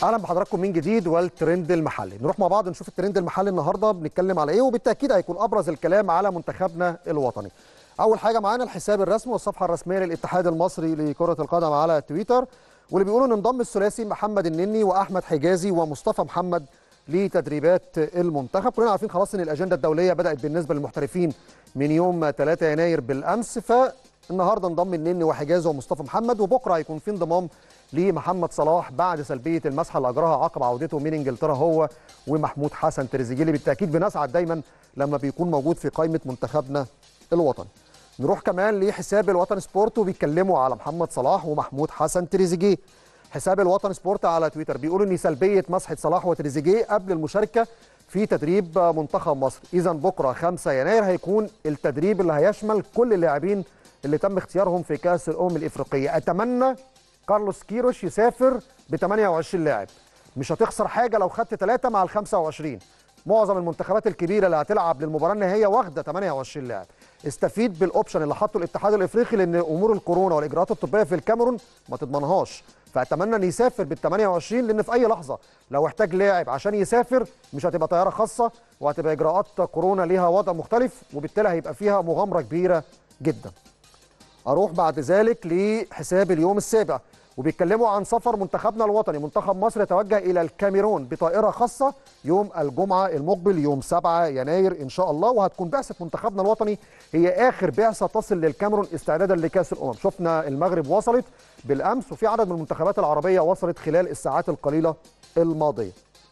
اهلا بحضراتكم من جديد والترند المحلي نروح مع بعض نشوف الترند المحلي النهارده بنتكلم على ايه وبالتاكيد هيكون ابرز الكلام على منتخبنا الوطني اول حاجه معانا الحساب الرسمي والصفحه الرسميه للاتحاد المصري لكره القدم على تويتر واللي بيقولوا ان انضم الثلاثي محمد النني واحمد حجازي ومصطفى محمد لتدريبات المنتخب كلنا عارفين خلاص ان الاجنده الدوليه بدات بالنسبه للمحترفين من يوم 3 يناير بالامس فالنهارده انضم النني وحجازي ومصطفى محمد وبكره هيكون في انضمام لمحمد صلاح بعد سلبيه المسحه اللي اجراها عقب عودته من انجلترا هو ومحمود حسن تريزيجيه بالتاكيد بنسعد دايما لما بيكون موجود في قائمه منتخبنا الوطني. نروح كمان لحساب الوطن سبورت وبيتكلموا على محمد صلاح ومحمود حسن تريزيجيه. حساب الوطن سبورت على تويتر بيقولوا ان سلبيه مسحه صلاح وتريزيجيه قبل المشاركه في تدريب منتخب مصر، اذا بكره 5 يناير هيكون التدريب اللي هيشمل كل اللاعبين اللي تم اختيارهم في كاس الامم الافريقيه، اتمنى كارلوس كيروش يسافر ب 28 لاعب مش هتخسر حاجه لو خدت ثلاثه مع ال 25 معظم المنتخبات الكبيره اللي هتلعب للمباراه النهائيه واخده 28 لاعب استفيد بالاوبشن اللي حطه الاتحاد الافريقي لان امور الكورونا والاجراءات الطبيه في الكاميرون ما تضمنهاش فاتمنى ان يسافر بال 28 لان في اي لحظه لو احتاج لاعب عشان يسافر مش هتبقى طياره خاصه وهتبقى اجراءات كورونا ليها وضع مختلف وبالتالي هيبقى فيها مغامره كبيره جدا اروح بعد ذلك لحساب اليوم السابع وبيتكلموا عن سفر منتخبنا الوطني منتخب مصر يتوجه الى الكاميرون بطائره خاصه يوم الجمعه المقبل يوم 7 يناير ان شاء الله وهتكون بعثه منتخبنا الوطني هي اخر بعثه تصل للكاميرون استعدادا لكاس الامم شفنا المغرب وصلت بالامس وفي عدد من المنتخبات العربيه وصلت خلال الساعات القليله الماضيه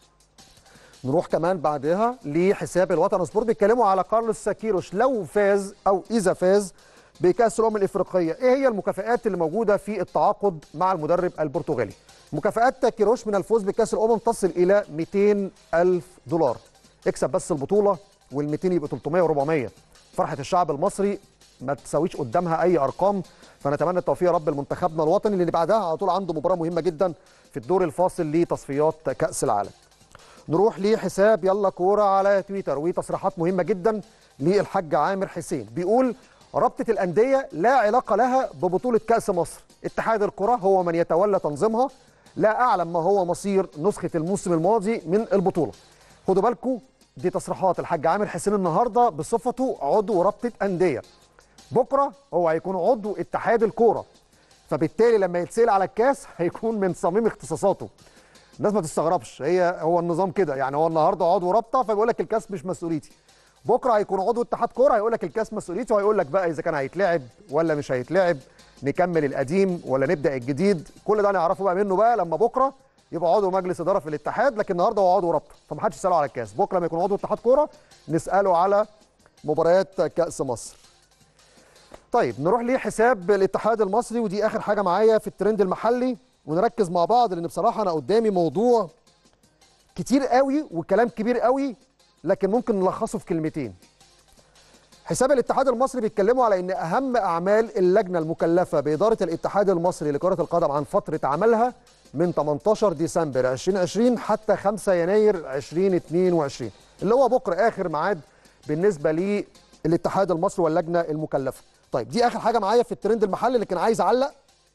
نروح كمان بعدها لحساب الوطن سبورت بيتكلموا على كارلوس كيروش لو فاز او اذا فاز بكاس الامم الافريقيه ايه هي المكافئات اللي موجوده في التعاقد مع المدرب البرتغالي مكافئات كيروش من الفوز بكاس الامم تصل الى 200 الف دولار اكسب بس البطوله وال200 يبقى 300 و400 فرحه الشعب المصري ما تساويش قدامها اي ارقام فنتمنى التوفيق يا رب لمنتخبنا الوطني اللي بعدها على طول عنده مباراه مهمه جدا في الدور الفاصل لتصفيات كاس العالم نروح لحساب يلا كوره على تويتر وتصريحات مهمه جدا للحاج عامر حسين بيقول رابطه الانديه لا علاقه لها ببطوله كاس مصر اتحاد الكره هو من يتولى تنظيمها لا اعلم ما هو مصير نسخه الموسم الماضي من البطوله خدوا بالكم دي تصريحات الحاج عامر حسين النهارده بصفته عضو رابطه انديه بكره هو هيكون عضو اتحاد الكوره فبالتالي لما يتسال على الكاس هيكون من صميم اختصاصاته الناس ما تستغربش هي هو النظام كده يعني هو النهارده عضو رابطه فبيقول لك الكاس مش مسؤوليتي بكره هيكون عضو اتحاد كوره هيقول لك الكاس مسؤوليته وهيقول لك بقى اذا كان هيتلعب ولا مش هيتلعب نكمل القديم ولا نبدا الجديد كل ده هنعرفه بقى منه بقى لما بكره يبقى عضو مجلس اداره في الاتحاد لكن النهارده هو عضو رابطه فمحدش يساله على الكاس بكره لما يكون عضو اتحاد كوره نساله على مباريات كاس مصر طيب نروح لحساب الاتحاد المصري ودي اخر حاجه معايا في الترند المحلي ونركز مع بعض لان بصراحه انا قدامي موضوع كتير قوي وكلام كبير قوي لكن ممكن نلخصه في كلمتين حساب الاتحاد المصري بيتكلموا على ان اهم اعمال اللجنه المكلفه باداره الاتحاد المصري لكره القدم عن فتره عملها من 18 ديسمبر 2020 حتى 5 يناير 2022 اللي هو بكره اخر ميعاد بالنسبه للاتحاد المصري واللجنه المكلفه. طيب دي اخر حاجه معايا في الترند المحلي لكن عايز اعلق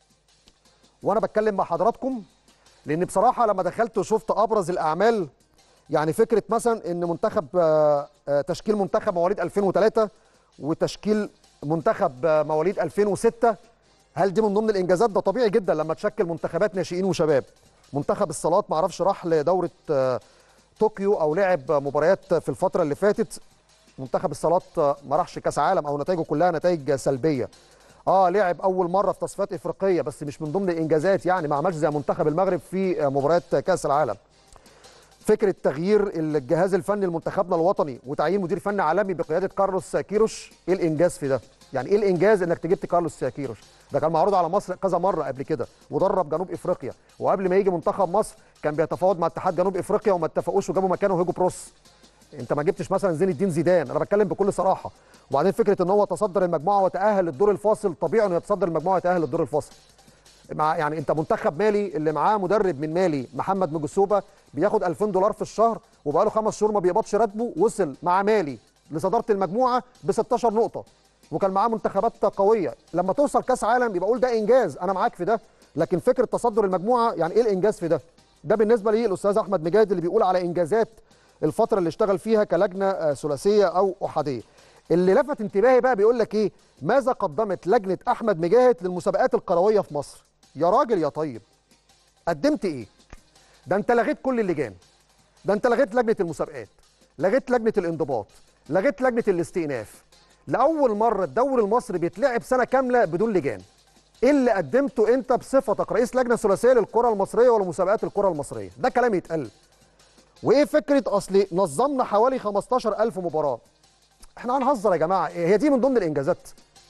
وانا بتكلم مع حضراتكم لان بصراحه لما دخلت وشفت ابرز الاعمال يعني فكره مثلا ان منتخب تشكيل منتخب مواليد 2003 وتشكيل منتخب مواليد 2006 هل دي من ضمن الانجازات ده طبيعي جدا لما تشكل منتخبات ناشئين وشباب منتخب الصالات ما اعرفش راح لدوره طوكيو او لعب مباريات في الفتره اللي فاتت منتخب الصالات ما راحش كاس عالم او نتائجه كلها نتائج سلبيه اه لعب اول مره في تصفيات افريقيه بس مش من ضمن الانجازات يعني ما عملش زي منتخب المغرب في مباريات كاس العالم فكره تغيير الجهاز الفني لمنتخبنا الوطني وتعيين مدير فني عالمي بقياده كارلوس كيروش ايه الانجاز في ده يعني ايه الانجاز انك جبت كارلوس كيروش ده كان معروض على مصر كذا مره قبل كده ودرب جنوب افريقيا وقبل ما يجي منتخب مصر كان بيتفاوض مع اتحاد جنوب افريقيا وما اتفقوش وجابوا مكانه هيجو بروس انت ما جبتش مثلا زين الدين زيدان انا بتكلم بكل صراحه وبعدين فكره ان هو تصدر المجموعه وتاهل للدور الفاصل طبيعي انه يتصدر المجموعه ويتاهل للدور الفاصل مع يعني انت منتخب مالي اللي معاه مدرب من مالي محمد مجسوبه بياخد 2000 دولار في الشهر وبقاله خمس شهور ما بيقبضش راتبه وصل مع مالي لصداره المجموعه ب 16 نقطه وكان معاه منتخبات قويه لما توصل كاس عالم يبقى قول ده انجاز انا معاك في ده لكن فكره تصدر المجموعه يعني ايه الانجاز في ده ده بالنسبه للاستاذ احمد مجاهد اللي بيقول على انجازات الفتره اللي اشتغل فيها كلجنه آه، ثلاثيه او احاديه اللي لفت انتباهي بقى بيقول لك ايه ماذا قدمت لجنه احمد مجاهد للمسابقات القرويه في مصر يا راجل يا طيب قدمت ايه ده انت لغيت كل اللجان ده انت لغيت لجنه المسابقات لغيت لجنه الانضباط لغيت لجنه الاستئناف لاول مره الدوري المصري بيتلعب سنه كامله بدون لجان ايه اللي قدمته انت بصفتك رئيس لجنه ثلاثيه للكره المصريه ولمسابقات الكره المصريه ده كلام يتقال وايه فكره اصل نظمنا حوالي 15000 مباراه احنا هنهزر يا جماعه هي دي من ضمن الانجازات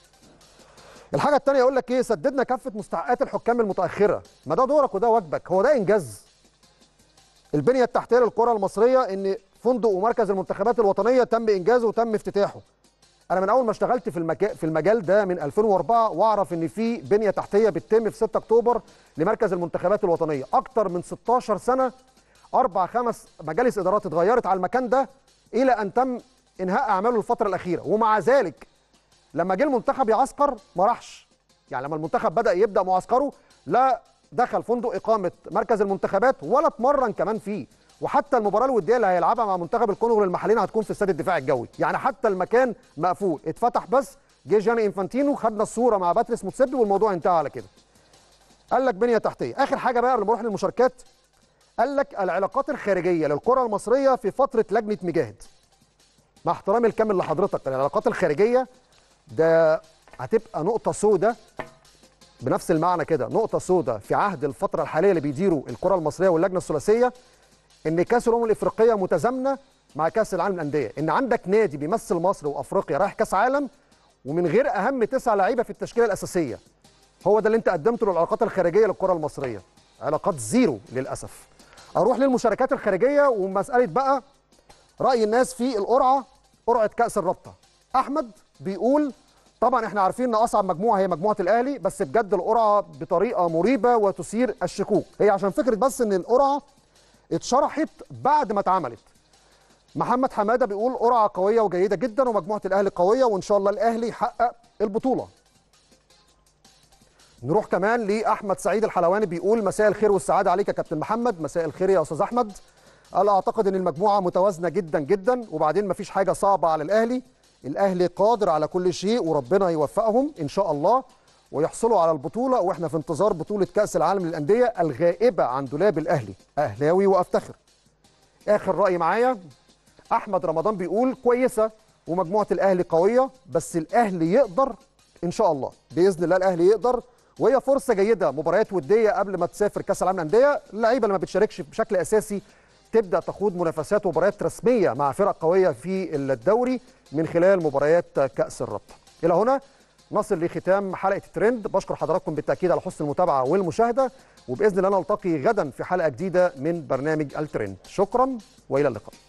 الحاجه الثانيه يقول لك ايه سددنا كافه مستحقات الحكام المتاخره ما ده دورك وده واجبك هو ده انجاز البنيه التحتيه للكره المصريه ان فندق ومركز المنتخبات الوطنيه تم انجازه وتم افتتاحه انا من اول ما اشتغلت في المجال في المجال ده من 2004 واعرف ان في بنيه تحتيه بتتم في 6 اكتوبر لمركز المنتخبات الوطنيه اكتر من 16 سنه اربع خمس مجالس ادارات اتغيرت على المكان ده الى ان تم انهاء اعماله الفتره الاخيره ومع ذلك لما جه المنتخب يعسكر ما راحش يعني لما المنتخب بدا يبدا معسكره لا دخل فندق اقامه مركز المنتخبات ولا اتمرن كمان فيه وحتى المباراه الوديه اللي هيلعبها مع منتخب الكونغو للمحليين هتكون في استاد الدفاع الجوي يعني حتى المكان مقفول اتفتح بس جه جاني انفانتينو خدنا الصوره مع باتريس موتسيبي والموضوع انتهى على كده قال لك بنيه تحتيه اخر حاجه بقى قبل ما اروح للمشاركات قال لك العلاقات الخارجيه للكره المصريه في فتره لجنه مجاهد مع احترامي الكامل لحضرتك العلاقات الخارجيه ده هتبقى نقطه سوداء بنفس المعنى كده نقطه سوداء في عهد الفتره الحاليه اللي بيديروا الكره المصريه واللجنه الثلاثيه ان كاس الامم الافريقيه متزامنه مع كاس العالم للانديه ان عندك نادي بيمثل مصر وافريقيا رايح كاس عالم ومن غير اهم تسع لعيبه في التشكيله الاساسيه هو ده اللي انت قدمته للعلاقات الخارجيه للكره المصريه علاقات زيرو للاسف اروح للمشاركات الخارجيه ومساله بقى راي الناس في القرعه قرعه كاس الرابطه احمد بيقول طبعا احنا عارفين ان اصعب مجموعه هي مجموعه الاهلي بس بجد القرعه بطريقه مريبه وتثير الشكوك هي عشان فكره بس ان القرعه اتشرحت بعد ما اتعملت محمد حماده بيقول قرعه قويه وجيده جدا ومجموعه الاهلي قويه وان شاء الله الاهلي يحقق البطوله نروح كمان لاحمد سعيد الحلواني بيقول مساء الخير والسعاده عليك يا كابتن محمد مساء الخير يا استاذ احمد قال اعتقد ان المجموعه متوازنه جدا جدا وبعدين مفيش حاجه صعبه على الاهلي الاهلي قادر على كل شيء وربنا يوفقهم ان شاء الله ويحصلوا على البطوله واحنا في انتظار بطوله كاس العالم للانديه الغائبه عن دولاب الاهلي اهلاوي وافتخر اخر راي معايا احمد رمضان بيقول كويسه ومجموعه الاهلي قويه بس الاهلي يقدر ان شاء الله باذن الله الاهلي يقدر وهي فرصه جيده مباريات وديه قبل ما تسافر كاس العالم للانديه اللعيبه اللي ما بتشاركش بشكل اساسي تبدا تخوض منافسات ومباريات رسميه مع فرق قويه في الدوري من خلال مباريات كاس الرابطه الى هنا نصل لختام حلقه الترند بشكر حضراتكم بالتاكيد على حسن المتابعه والمشاهده وباذن الله نلتقي غدا في حلقه جديده من برنامج الترند شكرا والى اللقاء